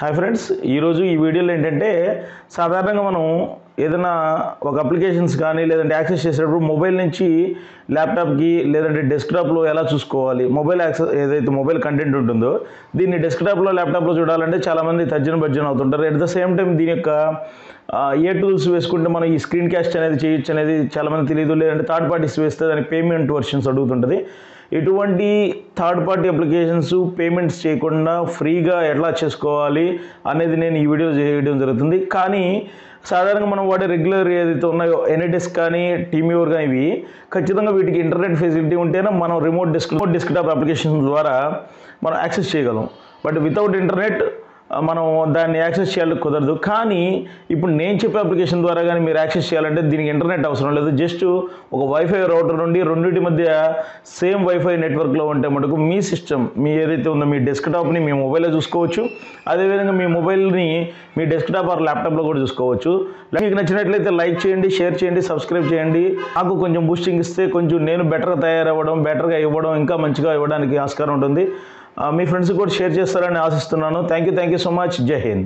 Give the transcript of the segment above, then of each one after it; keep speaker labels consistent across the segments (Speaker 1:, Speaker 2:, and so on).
Speaker 1: hi friends ఈరోజు ఈ వీడియోలో ఏంటంటే సాధారణంగా మనం ఏదైనా ఒక అప్లికేషన్స్ కానీ లేదంటే యాక్సెస్ చేసేటప్పుడు మొబైల్ నుంచి ల్యాప్టాప్కి లేదంటే డెస్క్టాప్లో ఎలా చూసుకోవాలి మొబైల్ యాక్సెస్ ఏదైతే మొబైల్ కంటెంట్ ఉంటుందో దీన్ని డెస్క్టాప్లో ల్యాప్టాప్లో చూడాలంటే చాలామంది తర్జన భర్జన అవుతుంటారు ఎట్ ద సేమ్ టైం దీని యొక్క ఆ, ఏ టూల్స్ వేసుకుంటే మనం ఈ స్క్రీన్ క్యాస్ట్ అనేది చేయొచ్చు అనేది చాలామంది తెలియదు లేదంటే థర్డ్ పార్టీస్ వేస్తే దానికి పేమెంట్ వర్షన్స్ అడుగుతుంటుంది ఎటువంటి థర్డ్ పార్టీ అప్లికేషన్స్ పేమెంట్స్ చేయకుండా ఫ్రీగా ఎట్లా చేసుకోవాలి అనేది నేను ఈ వీడియో చేయడం జరుగుతుంది కానీ సాధారణంగా మనం వాడే రెగ్యులర్ ఏదైతే ఉన్నాయో ఎన్ఎడెస్క్ కానీ టీమ్యూర్ కానీ ఇవి ఖచ్చితంగా వీటికి ఇంటర్నెట్ ఫెసిలిటీ ఉంటేనే మనం remote desk remote desktop application ద్వారా మనం యాక్సెస్ చేయగలం బట్ వితౌట్ ఇంటర్నెట్ ఆ, మనం దాన్ని యాక్సెస్ చేయాలి కుదరదు కానీ ఇప్పుడు నేను చెప్పే అప్లికేషన్ ద్వారా కానీ మీరు యాక్సెస్ చేయాలంటే దీనికి ఇంటర్నెట్ అవసరం లేదు జస్ట్ ఒక వైఫై రౌటర్ నుండి రెండింటి మధ్య సేమ్ వైఫై నెట్వర్క్లో ఉంటే మటుకు మీ సిస్టమ్ మీ ఏదైతే ఉందో మీ డెస్క్టాప్ని మీ మొబైల్లో చూసుకోవచ్చు అదేవిధంగా మీ మొబైల్ని మీ డెస్క్టాప్ ఆర్ ల్యాప్టాప్లో కూడా చూసుకోవచ్చు మీకు నచ్చినట్లయితే లైక్ చేయండి షేర్ చేయండి సబ్స్క్రైబ్ చేయండి నాకు కొంచెం బూస్టింగ్ ఇస్తే కొంచెం నేను బెటర్గా తయారవ్వడం బెటర్గా ఇవ్వడం ఇంకా మంచిగా ఇవ్వడానికి ఆస్కారం ఉంటుంది ఆ, మీ ఫ్రెండ్స్ కూడా షేర్ చేస్తారని ఆశిస్తున్నాను thank you thank you so much Jai Hind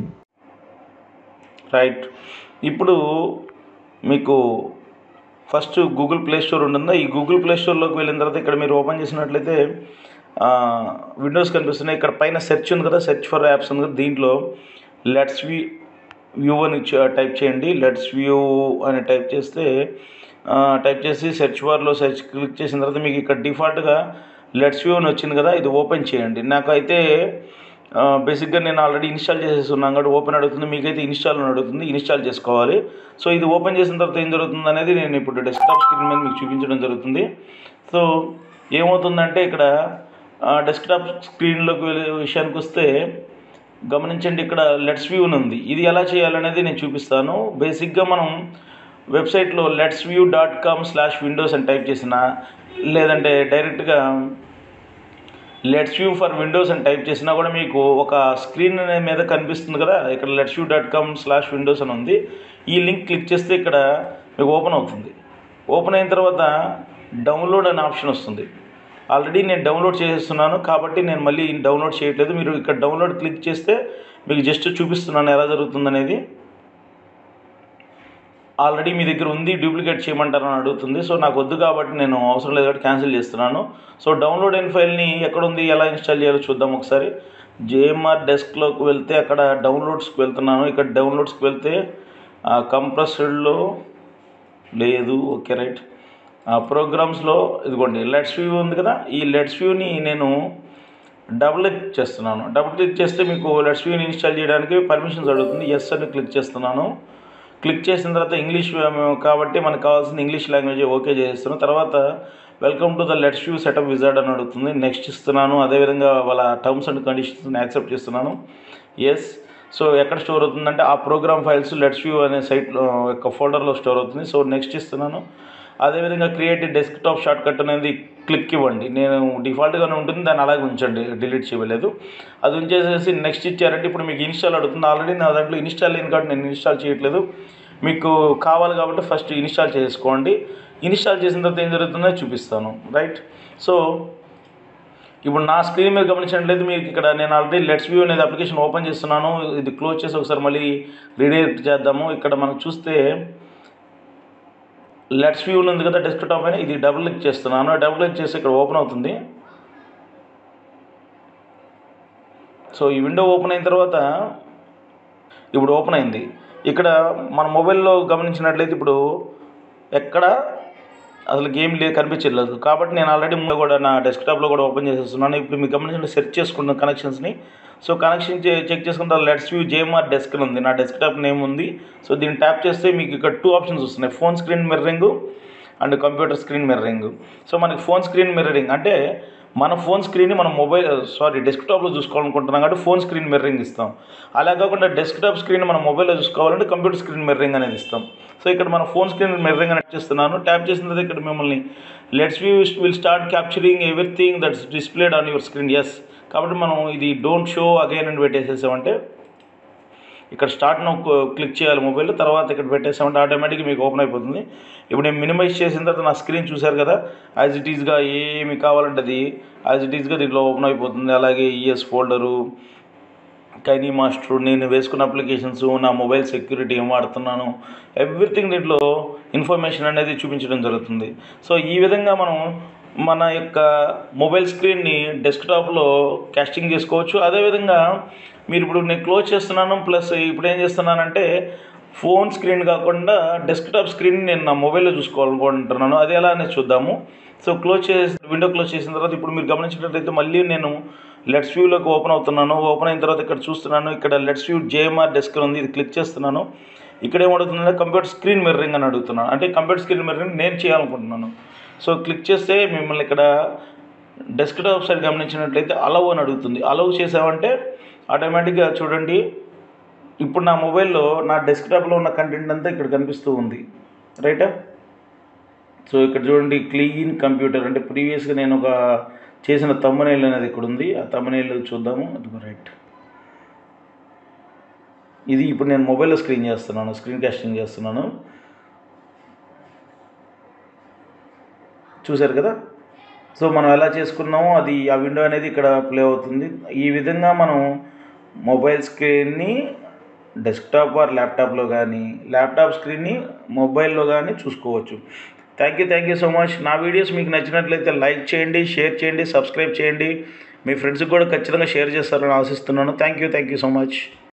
Speaker 1: right ఇప్పుడు మీకు ఫస్ట్ గూగుల్ ప్లే స్టోర్ ఉంటుందా ఈ గూగుల్ ప్లే స్టోర్లోకి వెళ్ళిన తర్వాత ఇక్కడ మీరు ఓపెన్ చేసినట్లయితే విండోస్ కనిపిస్తున్నాయి ఇక్కడ పైన సెర్చ్ ఉంది కదా సెర్చ్ ఫర్ యాప్స్ ఉంది కదా దీంట్లో లెట్స్ వ్యూ వ్యూ అని చ- టైప్ చేయండి లెట్స్ వ్యూ అని టైప్ చేస్తే ఆ, టైప్ చేసి సెర్చ్ బార్లో సెర్చ్ క్లిక్ చేసిన తర్వాత మీకు ఇక్కడ డిఫాల్ట్గా లెట్స్ వ్యూ అని వచ్చింది కదా ఇది ఓపెన్ చేయండి నాకైతే ఆ, బేసిక్గా నేను ఆల్రెడీ ఇన్స్టాల్ చేసేస్తున్నాను కాబట్టి ఓపెన్ అడుగుతుంది మీకైతే ఇన్స్టాల్ అని అడుగుతుంది ఇన్స్టాల్ చేసుకోవాలి సో ఇది ఓపెన్ చేసిన తర్వాత ఏం జరుగుతుంది అనేది నేను ఇప్పుడు డెస్క్టాప్ స్క్రీన్ మీద మీకు చూపించడం జరుగుతుంది సో ఏమవుతుందంటే ఇక్కడ డెస్క్టాప్ స్క్రీన్లోకి వెళ్ళే విషయానికి వస్తే గమనించండి ఇక్కడ లెట్స్ వ్యూ అని ఉంది ఇది ఎలా చేయాలనేది నేను చూపిస్తాను బేసిక్గా మనం వెబ్సైట్లో LetsView dot com slash Windows అని టైప్ చేసిన లేదంటే డైరెక్ట్గా లెట్స్ వ్యూ ఫర్ విండోస్ అని టైప్ చేసినా కూడా మీకు ఒక స్క్రీన్ మీద కనిపిస్తుంది కదా ఇక్కడ LetsView dot com slash Windows అని ఉంది ఈ లింక్ క్లిక్ చేస్తే ఇక్కడ మీకు ఓపెన్ అవుతుంది ఓపెన్ అయిన తర్వాత డౌన్లోడ్ అనే ఆప్షన్ వస్తుంది ఆల్రెడీ నేను డౌన్లోడ్ చేసేస్తున్నాను కాబట్టి నేను మళ్ళీ డౌన్లోడ్ చేయట్లేదు మీరు ఇక్కడ డౌన్లోడ్ క్లిక్ చేస్తే మీకు జస్ట్ చూపిస్తున్నాను ఎలా జరుగుతుంది అనేది ఆల్రెడీ మీ దగ్గర ఉంది డూప్లికేట్ చేయమంటారని అడుగుతుంది సో నాకు వద్దు కాబట్టి నేను అవసరం లేదు కాబట్టి క్యాన్సిల్ చేస్తున్నాను సో డౌన్లోడ్ అయిన ఫైల్ని ఎక్కడ ఉంది ఎలా ఇన్స్టాల్ చేయాలో చూద్దాం ఒకసారి జేఎంఆర్ డెస్క్లోకి వెళ్తే అక్కడ డౌన్లోడ్స్కి వెళ్తున్నాను ఇక్కడ డౌన్లోడ్స్కి వెళ్తే కంప్రెస్డ్లో లేదు ఓకే రైట్ ప్రోగ్రామ్స్లో ఇదిగోండి లెట్స్ వ్యూ ఉంది కదా ఈ లెట్స్ వ్యూని నేను డబుల్ క్లిక్ చేస్తున్నాను డబుల్ క్లిక్ చేస్తే మీకు లెట్స్ వ్యూని ఇన్స్టాల్ చేయడానికి పర్మిషన్స్ అడుగుతుంది ఎస్ అని క్లిక్ చేస్తున్నాను క్లిక్ చేసిన తర్వాత ఇంగ్లీష్ కాబట్టి మనకు కావాల్సిన ఇంగ్లీష్ లాంగ్వేజ్ ఓకే చేస్తున్నాను తర్వాత welcome to the LetsView setup wizard అని అడుగుతుంది నెక్స్ట్ ఇస్తున్నాను అదేవిధంగా వాళ్ళ టర్మ్స్ అండ్ కండిషన్స్ యాక్సెప్ట్ చేస్తున్నాను ఎస్ సో ఎక్కడ స్టోర్ అవుతుందంటే ఆ ప్రోగ్రామ్ ఫైల్స్ లెట్స్ వ్యూ అనే సైట్లో యొక్క ఫోల్డర్లో స్టోర్ అవుతుంది సో నెక్స్ట్ ఇస్తున్నాను అదేవిధంగా క్రియేట్ డెస్క్టాప్ షార్ట్ కట్ అనేది క్లిక్ ఇవ్వండి నేను డిఫాల్ట్గానే ఉంటుంది దాన్ని అలాగే ఉంచండి డిలీట్ చేయలేదు అది ఉంచేసేసి నెక్స్ట్ ఇచ్చారంటే ఇప్పుడు మీకు ఇన్స్టాల్ అడుగుతుంది ఆల్రెడీ నా దాంట్లో ఇన్స్టాల్ అయింది కాబట్టి నేను ఇన్స్టాల్ చేయట్లేదు మీకు కావాలి కాబట్టి ఫస్ట్ ఇన్స్టాల్ చేసుకోండి ఇన్స్టాల్ చేసిన తర్వాత ఏం జరుగుతుందో చూపిస్తాను రైట్ సో ఇప్పుడు నా స్క్రీన్ మీద గమనించినట్లయితే మీకు ఇక్కడ నేను ఆల్రెడీ లెట్స్ వ్యూ అనేది అప్లికేషన్ ఓపెన్ చేస్తున్నాను ఇది క్లోజ్ చేసి ఒకసారి మళ్ళీ రీడైరెక్ట్ చేద్దాము ఇక్కడ మనం చూస్తే లెట్స్ వ్యూ ఉంది కదా డెస్క్టాప్ పైన ఇది డబుల్ క్లిక్ చేస్తున్నాను డబుల్ క్లిక్ చేస్తే ఇక్కడ ఓపెన్ అవుతుంది సో ఈ విండో ఓపెన్ అయిన తర్వాత ఇప్పుడు ఓపెన్ అయింది ఇక్కడ మన మొబైల్లో గమనించినట్లయితే ఇప్పుడు ఎక్కడ అసలు గేమ్ లేదు కనిపించట్లేదు కాబట్టి నేను ఆల్రెడీ ముందు కూడా నా డెస్క్టాప్లో కూడా ఓపెన్ చేసేస్తున్నాను ఇప్పుడు మీకు గమనించిన సెర్చ్ చేసుకుంటున్నాను కనెక్షన్స్ని సో కనెక్షన్ చెక్ చేసుకున్న తర్వాత లెట్స్ వ్యూ జేఎంఆర్ డెస్క్ అని ఉంది నా డెస్క్టాప్ నేమ్ ఉంది సో దీన్ని ట్యాప్ చేస్తే మీకు ఇక్కడ టూ ఆప్షన్స్ వస్తున్నాయి phone screen mirroring and computer screen mirroring so మనకి ఫోన్ స్క్రీన్ మిర్రరింగ్ అంటే మన ఫోన్ స్క్రీన్ని మనం మొబైల్ సారీ డెస్క్టాప్లో చూసుకోవాలనుకుంటున్నాం కాబట్టి ఫోన్ స్క్రీన్ మిర్రరింగ్ ఇస్తాం అలా కాకుండా డెస్క్టాప్ స్క్రీన్ మనం మొబైల్లో చూసుకోవాలంటే కంప్యూటర్ స్క్రీన్ మిర్రరింగ్ అనేది ఇస్తాం సో ఇక్కడ మన ఫోన్ స్క్రీన్ మిర్రరింగ్ అనేది చేస్తున్నాను ట్యాప్ చేసిన తర్వాత ఇక్కడ మిమ్మల్ని LetsView will start capturing everything that's displayed on your screen yes కాబట్టి మనం ఇది డోంట్ షో అగైన్ అని పెట్టేసేసామంటే ఇక్కడ స్టార్ట్ నొక్కు క్లిక్ చేయాలి మొబైల్ తర్వాత ఇక్కడ పెట్టేసామంటే ఆటోమేటిక్గా మీకు ఓపెన్ అయిపోతుంది ఇప్పుడు నేను మినిమైజ్ చేసిన తర్వాత నా స్క్రీన్ చూశారు కదా యాజ్ ఇట్ ఈస్గా ఏమి కావాలంటే అది యాజ్ ఇట్ ఈస్గా దీంట్లో ఓపెన్ అయిపోతుంది అలాగే ఈఎస్ ఫోల్డరు కైనీ మాస్టర్ నేను వేసుకున్న అప్లికేషన్స్ నా మొబైల్ సెక్యూరిటీ ఏం వాడుతున్నాను ఎవ్రీథింగ్ దీంట్లో ఇన్ఫర్మేషన్ అనేది చూపించడం జరుగుతుంది సో ఈ విధంగా మనం మన యొక్క మొబైల్ స్క్రీన్ని డెస్క్టాప్లో కాస్టింగ్ చేసుకోవచ్చు అదేవిధంగా మీరు ఇప్పుడు నేను క్లోజ్ చేస్తున్నాను ప్లస్ ఇప్పుడు ఏం చేస్తున్నానంటే ఫోన్ స్క్రీన్ కాకుండా డెస్క్టాప్ స్క్రీన్ నేను నా మొబైల్లో చూసుకోవాలనుకుంటున్నాను అది ఎలా అనేది చూద్దాము సో క్లోజ్ చేసి విండో క్లోజ్ చేసిన తర్వాత ఇప్పుడు మీరు గమనించినట్లయితే మళ్ళీ నేను లెట్స్ వ్యూలోకి ఓపెన్ అవుతున్నాను ఓపెన్ అయిన తర్వాత ఇక్కడ చూస్తున్నాను ఇక్కడ లెట్స్ వ్యూ జేఎంఆర్ డెస్క్ ఉంది ఇది క్లిక్ చేస్తున్నాను ఇక్కడ ఏమడుగుతుందంటే కంప్యూటర్ స్క్రీన్ మిర్రింగ్ అని అడుగుతున్నాను అంటే కంప్యూటర్ స్క్రీన్ మిర్రింగ్ నేను చేయాలనుకుంటున్నాను సో క్లిక్ చేస్తే మిమ్మల్ని ఇక్కడ డెస్క్టాప్ సైడ్ గమనించినట్లయితే అలవ్ అని అడుగుతుంది అలవ్ చేసామంటే ఆటోమేటిక్గా చూడండి ఇప్పుడు నా మొబైల్లో నా డెస్క్టాప్లో ఉన్న కంటెంట్ అంతా ఇక్కడ కనిపిస్తూ ఉంది రైటా సో ఇక్కడ చూడండి క్లీన్ కంప్యూటర్ అంటే ప్రీవియస్గా నేను ఒక చేసిన తమ్మనేల్ అనేది ఇక్కడ ఉంది ఆ తమ్మనేల్ చూద్దాము అది రైట్ ఇది ఇప్పుడు నేను మొబైల్లో స్క్రీన్ చేస్తున్నాను స్క్రీన్ కాస్టింగ్ చేస్తున్నాను చూశారు కదా సో మనం ఎలా చేసుకున్నామో అది ఆ విండో అనేది ఇక్కడ ప్లే అవుతుంది ఈ విధంగా మనం మొబైల్ స్క్రీన్ని డెస్క్టాప్ ఆర్ ల్యాప్టాప్లో కానీ ల్యాప్టాప్ స్క్రీన్ని మొబైల్లో కానీ చూసుకోవచ్చు thank you thank you so much నా వీడియోస్ మీకు నచ్చినట్లయితే లైక్ చేయండి షేర్ చేయండి సబ్స్క్రైబ్ చేయండి మీ ఫ్రెండ్స్కి కూడా ఖచ్చితంగా షేర్ చేస్తారని ఆశిస్తున్నాను thank you thank you so much